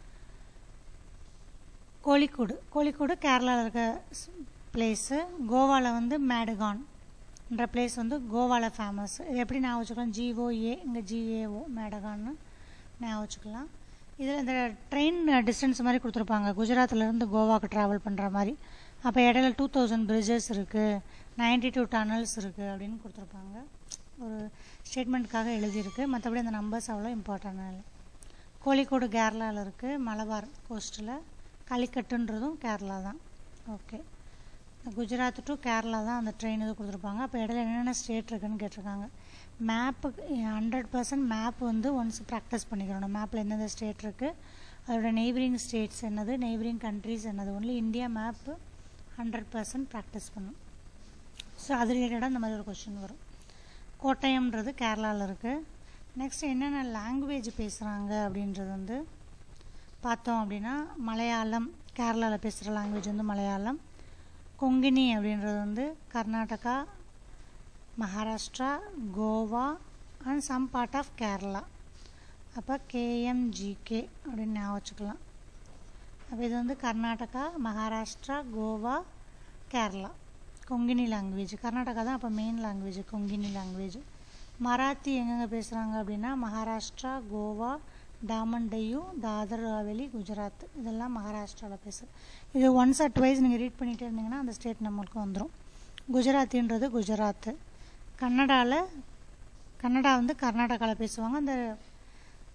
A: கோழிக்கூடு கோழிக்கூடு கேரளாவில் இருக்க பிளேஸு கோவாவில் வந்து மேடகான்ன்ற பிளேஸ் வந்து கோவாவில் ஃபேமஸ் இது எப்படி நான் வச்சுக்கலாம் ஜிஓஏ இங்கே ஜிஏஓ மேடகான்னு நான் வச்சுக்கலாம் இதில் இந்த ட்ரெயின் டிஸ்டன்ஸ் மாதிரி கொடுத்துருப்பாங்க குஜராத்லேருந்து கோவாவுக்கு ட்ராவல் பண்ணுற மாதிரி அப்போ இடையில டூ தௌசண்ட் பிரிட்ஜஸ் இருக்குது நைன்டி டூ டனல்ஸ் இருக்குது அப்படின்னு கொடுத்துருப்பாங்க ஒரு ஸ்டேட்மெண்ட்காக எழுதியிருக்கு மற்றபடி அந்த நம்பர்ஸ் அவ்வளோ இம்பார்ட்டன்ட் இல்லை கோழிக்கோடு கேரளாவில் இருக்குது மலபார் கோஸ்ட்டில் களிக்கட்டுன்றதும் கேரளா தான் ஓகே குஜராத் டு கேரளா தான் அந்த ட்ரெயின் இது கொடுத்துருப்பாங்க அப்போ இடையில என்னென்ன ஸ்டேட் இருக்குன்னு கேட்டிருக்காங்க மேப்பு ஹண்ட்ரட் பர்சன்ட் மேப் வந்து ஒன்ஸ் ப்ராக்டிஸ் பண்ணிக்கிறோம் மேப்பில் எந்தெந்த ஸ்டேட் இருக்குது அதோட நெய்பரிங் ஸ்டேட்ஸ் என்னது நெய்பரிங் கண்ட்ரிஸ் என்னது only India map hundred percent practice பண்ணும் ஸோ அது ரிலேட்டடாக இந்த மாதிரி ஒரு கொஷின் வரும் கோட்டயம்ன்றது கேரளாவில் இருக்குது நெக்ஸ்ட் என்னென்ன லாங்குவேஜ் பேசுகிறாங்க அப்படின்றது வந்து பார்த்தோம் அப்படின்னா மலையாளம் கேரளாவில் பேசுகிற லாங்குவேஜ் வந்து மலையாளம் கொங்கினி அப்படின்றது வந்து Karnataka Maharashtra Goa and some part of Kerala அப்போ கேஎம்ஜிகே அப்படின்னு ஞாபகம் வச்சுக்கலாம் அப்போ இது வந்து கர்நாடகா மகாராஷ்டிரா கோவா கேரளா கொங்கினி லாங்குவேஜ் கர்நாடகா தான் அப்போ main language Konkani language Marathi எங்கெங்கே பேசுகிறாங்க அப்படின்னா மகாராஷ்டிரா கோவா டாமண்டையூ தாதர் ஹவேலி குஜராத் இதெல்லாம் மகாராஷ்டிராவில் பேசுகிறேன் இது ஒன்ஸ் அட் வைஸ் நீங்கள் ரீட் பண்ணிகிட்டே இருந்தீங்கன்னா அந்த ஸ்டேட் நம்மளுக்கு வந்துடும் குஜராத்தின்றது குஜராத்து கன்னடாவில் கன்னடா வந்து கர்நாடகாவில் பேசுவாங்க அந்த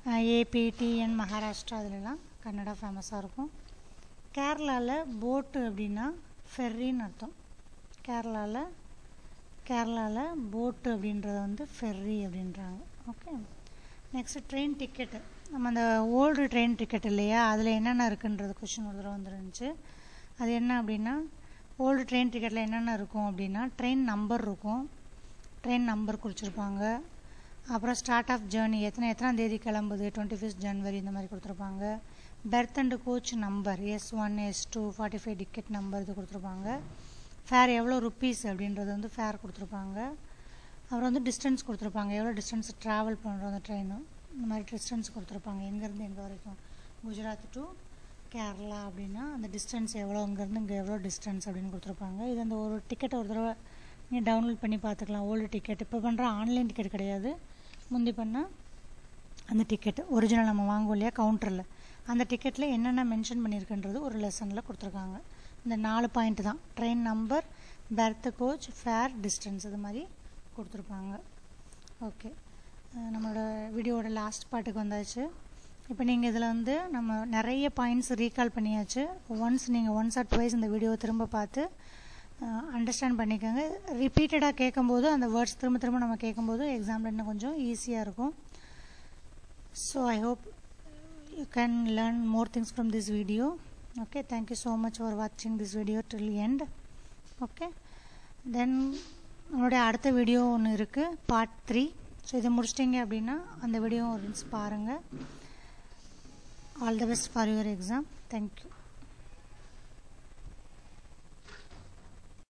A: ஏபி டிஎன் மகாராஷ்டிரா அதிலலாம் கன்னடா ஃபேமஸாக இருக்கும் கேரளாவில் போட்டு அப்படின்னா ஃபெர்ரின்னு அர்த்தம் கேரளாவில் கேரளாவில் போட்டு அப்படின்றத வந்து ஃபெர்ரி அப்படின்றாங்க ஓகே நெக்ஸ்ட்டு ட்ரெயின் டிக்கெட்டு நம்ம அந்த ஓல்டு ட்ரெயின் டிக்கெட் இல்லையா அதில் என்னென்ன இருக்குன்றது கொஷின் ஒரு தடவை வந்துருந்துச்சு அது என்ன அப்படின்னா ஓல்டு ட்ரெயின் டிக்கெட்டில் என்னென்ன இருக்கும் அப்படின்னா ட்ரெயின் நம்பர் இருக்கும் ட்ரெயின் நம்பர் குறிச்சிருப்பாங்க அப்புறம் ஸ்டார்ட் ஆஃப் ஜேர்னி எத்தனை எத்தனாம் தேதி கிளம்புது டுவெண்ட்டி ஃபிஃப்த் ஜனவரி இந்த மாதிரி கொடுத்துருப்பாங்க berth and coach number S one S two forty five ticket number இது கொடுத்துருப்பாங்க ஃபேர் எவ்வளோ ருப்பீஸ் அப்படின்றது வந்து ஃபேர் கொடுத்துருப்பாங்க அப்புறம் வந்து டிஸ்டன்ஸ் கொடுத்துருப்பாங்க எவ்வளோ டிஸ்டன்ஸ் ட்ராவல் பண்ணுறோம் அந்த ட்ரெயினு இந்த மாதிரி டிஸ்டன்ஸ் கொடுத்துருப்பாங்க எங்கேருந்து எங்கே வரைக்கும் குஜராத் டு கேரளா அப்படின்னா அந்த டிஸ்டன்ஸ் எவ்வளோ இங்கேருந்து இங்கே எவ்வளோ டிஸ்டன்ஸ் அப்படின்னு கொடுத்துருப்பாங்க இது அந்த ஒரு டிக்கெட்டை ஒரு தடவை நீங்கள் டவுன்லோட் பண்ணி பார்த்துக்கலாம் ஓல்டு டிக்கெட் இப்போ பண்ணுற ஆன்லைன் டிக்கெட் கிடையாது முந்தி பண்ணால் அந்த டிக்கெட் ஒரிஜினல் நம்ம வாங்குவோம் இல்லையா கவுண்டரில் அந்த டிக்கெட்டில் என்னென்ன மென்ஷன் பண்ணியிருக்குன்றது ஒரு லெசனில் கொடுத்துருக்காங்க இந்த நாலு பாயிண்ட் தான் train number berth coach fare distance இது மாதிரி கொடுத்துருப்பாங்க ஓகே நம்மளோட வீடியோவோட லாஸ்ட் பாட்டுக்கு வந்தாச்சு இப்போ நீங்கள் இதில் வந்து நம்ம நிறைய பாயிண்ட்ஸ் ரீகால் பண்ணியாச்சு ஒன்ஸ் நீங்கள் ஒன்ஸ் ஆர் ட்வைஸ் இந்த வீடியோவை திரும்ப பார்த்து அண்டர்ஸ்டாண்ட் பண்ணிக்கோங்க ரிப்பீட்டடாக கேட்கும்போது அந்த வேர்ட்ஸ் திரும்ப திரும்ப நம்ம கேட்கும்போது எக்ஸாமில் இன்னும் கொஞ்சம் ஈஸியாக இருக்கும் so I hope you can learn more things from this video okay thank you so much for watching this video till the end okay then நம்மளுடைய அடுத்த வீடியோ ஒன்று இருக்குது பார்ட் த்ரீ ஸோ இதை முடிச்சிட்டிங்க அப்படின்னா அந்த வீடியோ ஒன்ஸ் பாருங்கள் all the best for your exam thank you